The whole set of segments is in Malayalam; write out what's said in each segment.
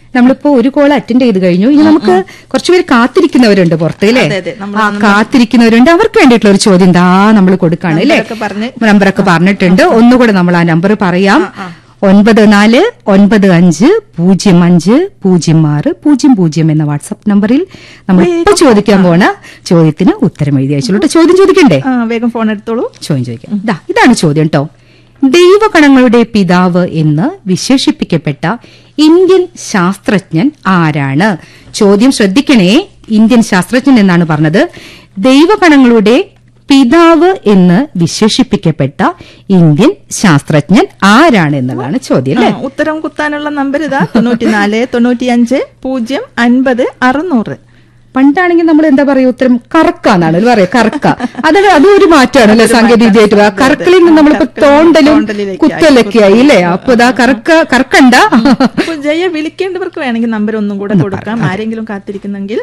നമ്മളിപ്പോ ഒരു കോൾ അറ്റൻഡ് ചെയ്ത് കഴിഞ്ഞു ഇനി നമുക്ക് കുറച്ചുപേര് കാത്തിരിക്കുന്നവരുണ്ട് പുറത്ത് അല്ലേ അതെ, അതെ. നമ്മൾ ആ കാത്തിരിക്കുന്നവരുണ്ട് അവർക്ക് വേണ്ടിയിട്ടുള്ള ഒരു ചോദ്യം ദാ നമ്മൾ കൊടുക്കാണ് അല്ലേ നമ്പറൊക്കെ പറഞ്ഞ് നമ്പറൊക്കെ പറഞ്ഞിട്ടുണ്ട് ഒന്നുകൂടെ നമ്മൾ ആ നമ്പർ പറയാം ഒൻപത് നാല് ഒൻപത് അഞ്ച് പൂജ്യം അഞ്ച് പൂജ്യം ആറ് പൂജ്യം പൂജ്യം എന്ന വാട്സ്ആപ്പ് നമ്പറിൽ നമ്മൾ ഇപ്പൊ ചോദിക്കാൻ പോണ ചോദ്യത്തിന് ഉത്തരം എഴുതി അയച്ചോളൂ ട്ടോ. ചോദ്യം ചോദിക്കണ്ടേ ആ വേഗം ഫോൺ എടുത്തോളൂ ചോദ്യം ചോദിക്കാം ദാ, ഇതാണ് ചോദ്യം കേട്ടോ ദൈവഗണങ്ങളുടെ പിതാവ് എന്ന് വിശേഷിപ്പിക്കപ്പെട്ട ഇന്ത്യൻ ശാസ്ത്രജ്ഞൻ ആരാണ് ചോദ്യം ശ്രദ്ധിക്കണേ ഇന്ത്യൻ ശാസ്ത്രജ്ഞൻ എന്നാണ് പറഞ്ഞത് ദൈവഗണങ്ങളുടെ പിതാവ് എന്ന് വിശേഷിപ്പിക്കപ്പെട്ട ഇന്ത്യൻ ശാസ്ത്രജ്ഞൻ ആരാണ് എന്നുള്ളതാണ് ചോദ്യം അല്ലേ ആ, ഉത്തരം കുത്താനുള്ള നമ്പർ ഇതാ തൊണ്ണൂറ്റിനാല് തൊണ്ണൂറ്റിയഞ്ച് പൂജ്യം അൻപത് അറുന്നൂറ് പണ്ടാണെങ്കിൽ നമ്മൾ എന്താ പറയാ ഉത്തരം കറക്കാന്നാണ് പറയാ കറക്ക അതാണ് അതും ഒരു മാറ്റമാണല്ലോ സാങ്കേതിക വിദ്യയായിട്ട് വരാ. കറക്കലിൽ നിന്ന് നമ്മളിപ്പോ തോണ്ടലും തോണ്ടലിലേക്ക് കുത്തലൊക്കെ ആയി അല്ലേ അപ്പൊ ഇതാ കറക്ക കറക്കണ്ട അപ്പൊ ജയ വിളിക്കേണ്ടവർക്ക് വേണമെങ്കിൽ നമ്പർ ഒന്നും കൂടെ കൊടുക്കാം ആരെങ്കിലും കാത്തിരിക്കുന്നെങ്കിൽ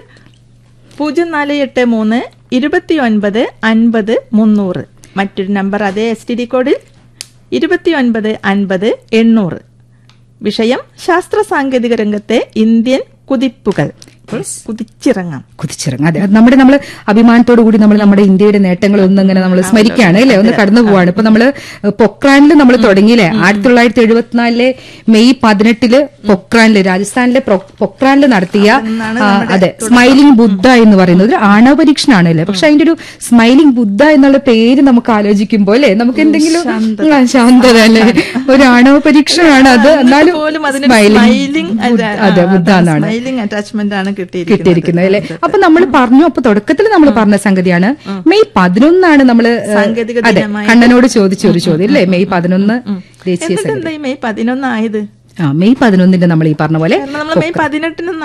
പൂജ്യം നാല് എട്ട് മൂന്ന് ഇരുപത്തി ഒൻപത് അൻപത് മുന്നൂറ് മറ്റൊരു നമ്പർ അതേ എസ് ടി ഡി കോഡിൽ ഇരുപത്തി ഒൻപത് അൻപത് എണ്ണൂറ് വിഷയം ശാസ്ത്ര സാങ്കേതിക രംഗത്തെ ഇന്ത്യൻ കുതിപ്പുകൾ അപ്പോൾ കുതിച്ചിറങ്ങാം കുതിച്ചിറങ്ങും അതെ അത് നമ്മുടെ നമ്മൾ അഭിമാനത്തോടു കൂടി നമ്മൾ നമ്മുടെ ഇന്ത്യയുടെ നേട്ടങ്ങൾ ഒന്നും ഇങ്ങനെ നമ്മൾ സ്മരിക്കുകയാണ് അല്ലേ ഒന്ന് കടന്നു പോവാണ് ഇപ്പൊ നമ്മള് പൊക്രാനിൽ നമ്മൾ തുടങ്ങിയില്ലേ ആയിരത്തി തൊള്ളായിരത്തി എഴുപത്തിനാലിലെ മെയ് പതിനെട്ടില് പൊക്രാനില് രാജസ്ഥാനിലെ പ്രൊ- പൊക്രാനിൽ നടത്തിയ ആ, അതെ സ്മൈലിംഗ് ബുദ്ധ എന്ന് പറയുന്നത് ഒരു ആണവ പരീക്ഷണമാണ് അല്ലേ പക്ഷെ അതിന്റെ ഒരു സ്മൈലിംഗ് ബുദ്ധ എന്നുള്ള പേര് നമുക്ക് ആലോചിക്കുമ്പോൾ അല്ലേ നമുക്ക് എന്തെങ്കിലും ആ, ശാന്തത അല്ലേ ഒരു ആണവ പരീക്ഷണമാണ് അത് എന്നാലും പോലും അതിന് സ്മൈലിംഗ് സ്മൈലിംഗ് ബുദ്ധ- അതെ ബുദ്ധ എന്നാണ് സ്മൈലിംഗ് അറ്റാച്ച്മെന്റ് ആണ് കിട്ടിയിരിക്കുന്നത് കിട്ടിയിരിക്കുന്നത് അല്ലെ അപ്പൊ നമ്മൾ പറഞ്ഞു അപ്പൊ തുടക്കത്തിൽ നമ്മൾ പറഞ്ഞ സംഗതിയാണ് മെയ് പതിനൊന്നാണ് നമ്മൾ സാങ്കേതിക അതെ ദിനമായി കണ്ണനോട് ചോദിച്ച ഒരു ചോദ്യം അല്ലേ മെയ് പതിനൊന്ന് ദേശീയ എന്നിട്ട് എന്താ ഈ മെയ് പതിനൊന്നായത് ആ മെയ് പതിനൊന്നിന്റെ നമ്മൾ ഈ പറഞ്ഞ പോലെ കാരണം നമ്മൾ മെയ് പതിനെട്ടിന്